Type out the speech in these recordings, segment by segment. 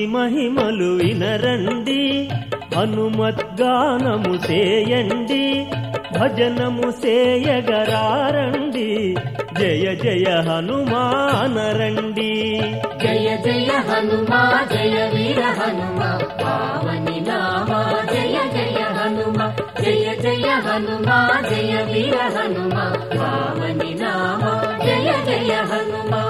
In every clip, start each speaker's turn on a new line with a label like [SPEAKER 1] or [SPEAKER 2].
[SPEAKER 1] హనుమతి మహిమలు వినరండి హనుమద్గానము చేయండి భజనము సేయగరారండి జయ జయ హనుమానరండి
[SPEAKER 2] జయ జయ హనుమా జయ వీర హనుమా పావని నామా జయ జయ హనుమా జయ జయ హనుమా జయ వీర హనుమా పావని నామా జయ జయ హనుమా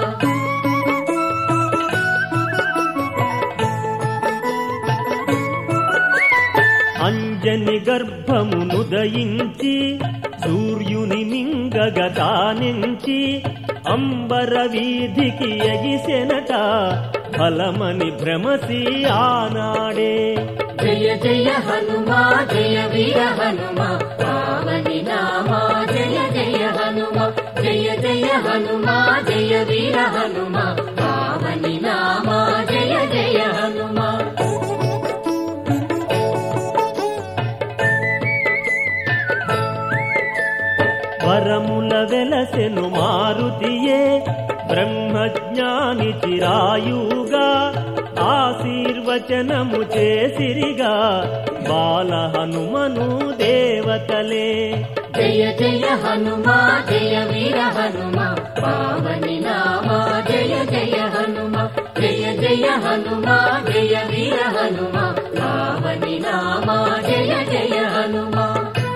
[SPEAKER 1] అంజని గర్భమును దయించి సూర్యుని మింగగతానించి అంబర వీధికి ఎగిసెనట ఫలమని భ్రమసి ఆనాడే
[SPEAKER 2] జయ జయ హనుమా జయ వీర హనుమా పావని నామా జయ జయ హనుమా జయ జయ హనుమా జయ వీర హనుమా పావని నామా జయ జయ హనుమా
[SPEAKER 1] వరముల వెలసెను మారుతియే బ్రహ్మజ్ఞాని చిరాయుగా ఆశీర్వచనము చేసిరిగా బాల హనుమను దేవతలే
[SPEAKER 2] జయ జయ హనుమా జయ వీర హనుమా పావని నామా జయ జయ హనుమా జయ జయ హనుమా జయ వీర హనుమా పావని నామా జయ జయ హనుమా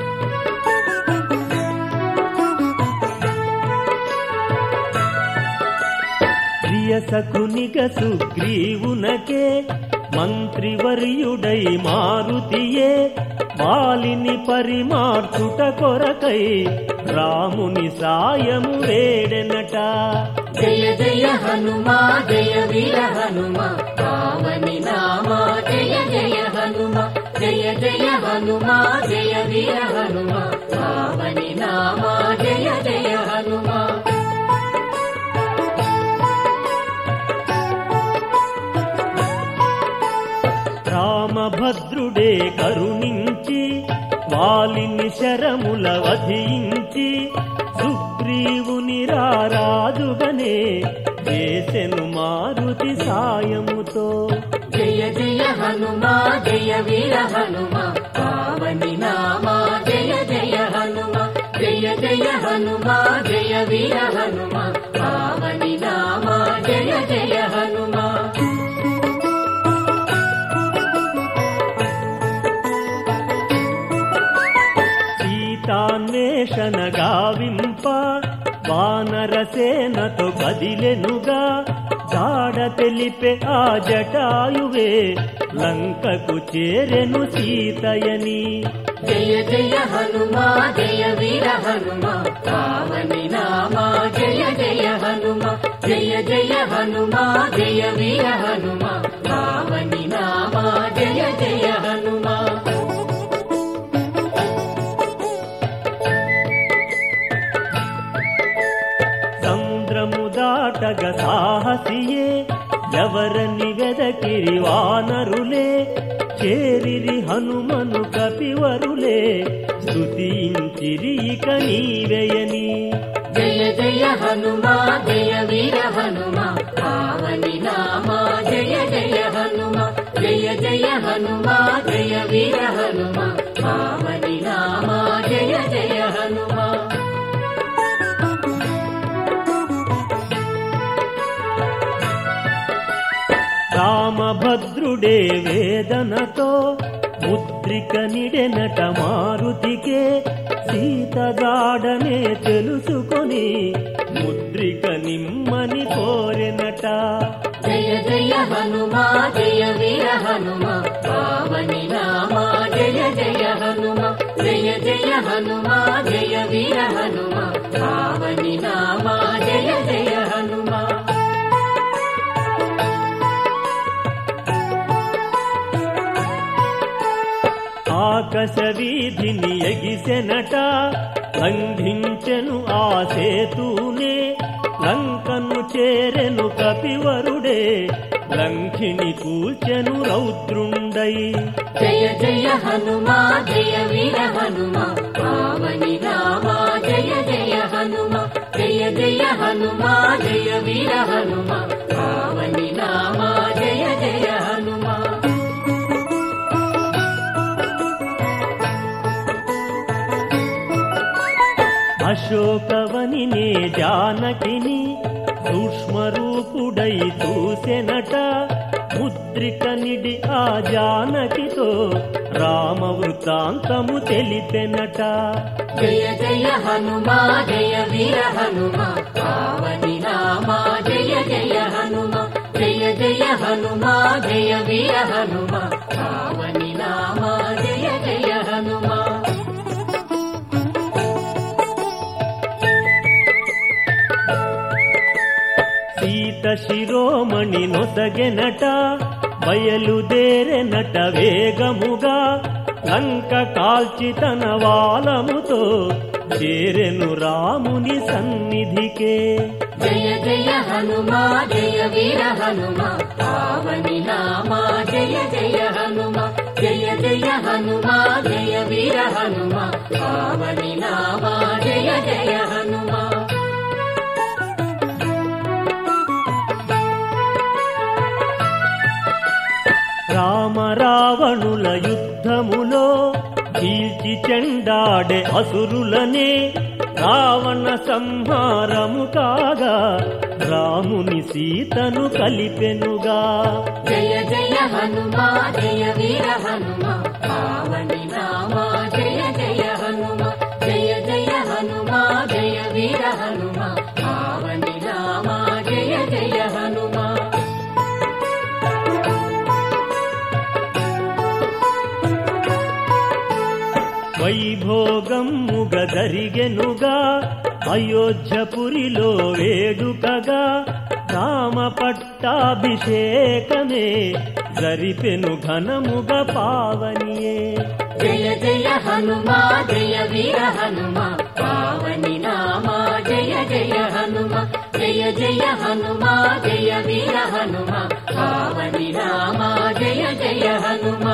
[SPEAKER 1] ప్రియసకునిక సుగ్రీవునకే మంత్రివర్యుడై మారుతియే వాలిని పరిమార్చుట కొరకై రాముని సాయము వేడెనట
[SPEAKER 2] జయ జయ హనుమా జయ వీర హనుమా పావని నామా జయ జయ హనుమా జయ జయ హనుమా జయ వీర హనుమా పావని నామా జయ జయ హనుమా
[SPEAKER 1] రామభద్రుడే కరుణించి వాలిని శరముల వధించి సుగ్రీవుని రారాజుగనే చేసెను మారుతి సాయముతో
[SPEAKER 2] జయ జయ హనుమా జయ వీర హనుమా పావని నామా జయ జయ హనుమా జయ జయ హనుమా జయ వీర హనుమా పావని నామా జయ జయ హనుమా
[SPEAKER 1] సీతాన్వేషణ గావింప వానరసేనతో కదిలెనుగా జాడ తెలిపే ఆ జటాయువే లంకకు చేరెను సీతయని
[SPEAKER 2] జయ జయ హనుమా జయ వీర హనుమా పావని నామా జయ జయ హనుమా జయ జయ హనుమా జయ వీర హనుమా పావని నామా జయ జయ హనుమా
[SPEAKER 1] సంద్రము దాటగ సాహసియే ఎవరని వెదకిరి వానరులే చేరిరి హనుమను కపివరులే స్తుతించిరి ఇక నీవెయని
[SPEAKER 2] జయ జయ హనుమా జయ వీర హనుమా పావని నామా జయ జయ హనుమా జయ జయ హనుమా జయ వీర హనుమా పావని నామా జయ జయ హనుమా
[SPEAKER 1] రామభద్రుడే వేదనతో ముద్రిక నిడెనట మారుతికే సీతగాడనే తెలుసుకొని ముద్రిక నిమ్మని కోరెనట
[SPEAKER 2] జయ జయ హనుమా జయ వీర హనుమా పావని నామా జయ జయ హనుమా జయ జయ హనుమా జయ వీర హనుమా పావని నామా జయ జయ హనుమా
[SPEAKER 1] ఆకాశ వీధిని ఎగిసెనట లంఘించెను ఆ సేతూనే లంకను చేరెను కపివరుడే లంఘిని కూల్చెను రౌద్రుండై
[SPEAKER 2] జయ జయ హనుమా జయ వీర హనుమా పావని రామా జయ జయ హనుమా జయ జయ హనుమా జయ వీర హనుమా పావని రామా జయ జయ హనుమా
[SPEAKER 1] అశోకవని నే జానకిని సూక్ష్మరూపుడై చూసెనట ముద్రిక నిడి ఆ జానకితో రామ వృత్తాంతము తెలిపెనట
[SPEAKER 2] జయ జయ హనుమా జయ వీర హనుమా పావని రామా జయ జయ హనుమా జయ జయ హనుమా జయ వీర హనుమా పావని రామా జయ జయ హనుమా
[SPEAKER 1] సీత శిరోమణి నొసగెనట బయలుదేరెనట వేగముగా లంక కాల్చి తన వాలముతో చేరెను రాముని సన్నిధికే
[SPEAKER 2] జయ జయ హనుమా జయ వీర హనుమా పావని రామా జయ జయ హనుమా జయ జయ హనుమా జయ వీర హనుమా పావని రామా జయ జయ హనుమా
[SPEAKER 1] రామ రావణుల యుద్ధములో చీల్చి చెండాడే అసురులనే రావణ సంహారము కాగా రాముని సీతను కలిపెనుగా
[SPEAKER 2] జయ జయ హనుమా జయ వీర హనుమా పావని రామా జయ జయ హనుమా జయ జయ హనుమా జయ వీర హనుమా పావని రామా జయ జయ హనుమా
[SPEAKER 1] వైభోగముగ జరిగెనుగా అయోధ్యపురిలో వేడుకగా రామ పట్టాభిషేకమే జరిపెను ఘనముగ పావనియే
[SPEAKER 2] జయ జయ హనుమా జయ వీర హనుమా పావని రామా జయ జయ హనుమా జయ జయ హనుమా జయ వీర హనుమా పావని రామా జయ జయ హనుమా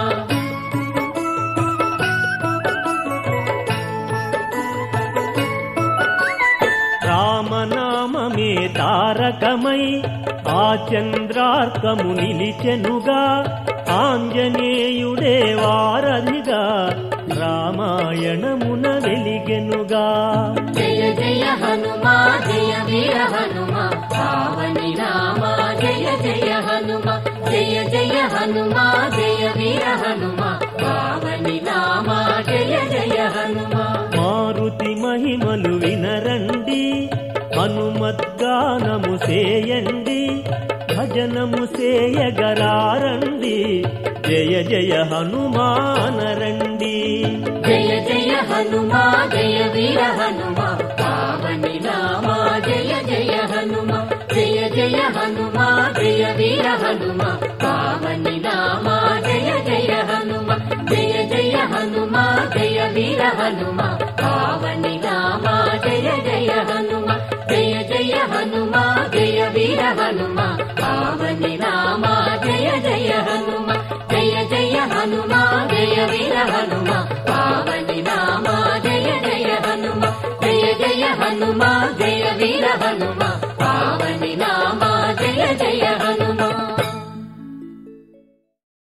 [SPEAKER 1] రామనామమే తారకమై ఆ చంద్రార్కము నిలిచెనుగా ఆంజనేయుడే వారధిగా రామాయణమున వెలిగెనుగా
[SPEAKER 2] జయ జయ హనుమా జయ వీర హనుమా పావని రామా జయ జయ హనుమా జయ జయ హనుమా జయ వీర హనుమా పావని రామా జయ జయ హనుమా
[SPEAKER 1] మారుతి మహిమలు వినరండి హనుమద్గానము సేయండి భజనము సేయగరారండి జయ జయ హనుమానరండి
[SPEAKER 2] జయ జయ హనుమా జయ వీర హనుమా పావని రామా జయ జయ హనుమా జయ జయ హనుమా జయ వీర హనుమా పావని రామా జయ జయ హనుమా జయ జయ హనుమా జయ వీర హనుమా పావని రామా జయ జయ హనుమా జయ జయ హనుమా జయ వీర హనుమా పావని రామా జయ జయ హనుమా జయ జయ హనుమా జయ వీర హనుమా పావని రామా జయ జయ హనుమా జయ జయ హనుమా జయ వీర హనుమా